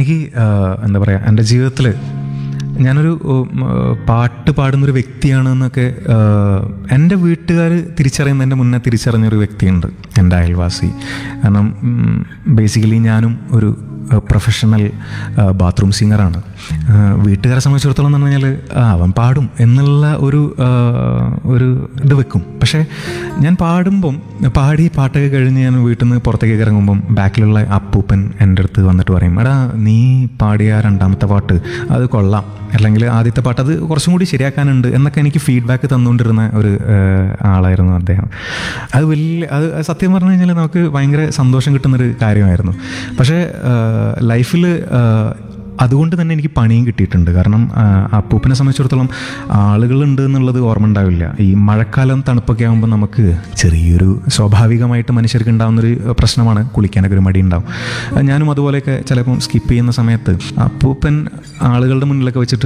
എനിക്ക് ആ, എന്താ പറയുക എൻ്റെ ജീവിതത്തിൽ ഞാനൊരു ഉം, ആ, പാട്ട് പാടുന്നൊരു വ്യക്തിയാണെന്നൊക്കെ ആ, എൻ്റെ വീട്ടുകാർ തിരിച്ചറിയുന്നതിൻ്റെ മുന്നേ തിരിച്ചറിഞ്ഞൊരു വ്യക്തിയുണ്ട് എൻ്റെ അയൽവാസി കാരണം ബേസിക്കലി ഞാനും ഒരു പ്രൊഫഷണൽ ബാത്റൂം സിംഗറാണ് വീട്ടുകാരെ സംബന്ധിച്ചിടത്തോളം എന്ന് പറഞ്ഞാൽ ആ അവൻ പാടും എന്നുള്ള ഒരു ആ, ഒരു ഇത് വെക്കും പക്ഷേ ഞാൻ പാടുമ്പം പാടി പാട്ടൊക്കെ കഴിഞ്ഞ് ഞാൻ വീട്ടിൽ നിന്ന് പുറത്തേക്ക് ഇറങ്ങുമ്പം ബാക്കിലുള്ള അപ്പൂപ്പൻ എൻ്റെ അടുത്ത് വന്നിട്ട് പറയും എടാ നീ പാടിയ രണ്ടാമത്തെ പാട്ട് അത് കൊള്ളാം അല്ലെങ്കിൽ ആദ്യത്തെ പാട്ട് അത് കുറച്ചും കൂടി ശരിയാക്കാനുണ്ട് എന്നൊക്കെ എനിക്ക് ഫീഡ്ബാക്ക് തന്നുകൊണ്ടിരുന്ന ഒരു ആ, ആളായിരുന്നു അദ്ദേഹം അത് വലിയ അത് സത്യം പറഞ്ഞു കഴിഞ്ഞാൽ നമുക്ക് ഭയങ്കര സന്തോഷം കിട്ടുന്നൊരു കാര്യമായിരുന്നു പക്ഷേ ലൈഫിൽ അതുകൊണ്ട് തന്നെ എനിക്ക് പണിയും കിട്ടിയിട്ടുണ്ട് കാരണം ആ, അപ്പൂപ്പനെ സംബന്ധിച്ചിടത്തോളം ആളുകളുണ്ട് എന്നുള്ളത് ഓർമ്മ ഉണ്ടാവില്ല ഈ മഴക്കാലം തണുപ്പൊക്കെ ആകുമ്പോൾ നമുക്ക് ചെറിയൊരു സ്വാഭാവികമായിട്ട് മനുഷ്യർക്ക് ഉണ്ടാകുന്നൊരു പ്രശ്നമാണ് കുളിക്കാനൊക്കെ ഒരു മടി ഉണ്ടാവും ഞാനും അതുപോലെയൊക്കെ ചിലപ്പം സ്കിപ്പ് ചെയ്യുന്ന സമയത്ത് അപ്പൂപ്പൻ ആളുകളുടെ മുന്നിലൊക്കെ വെച്ചിട്ട്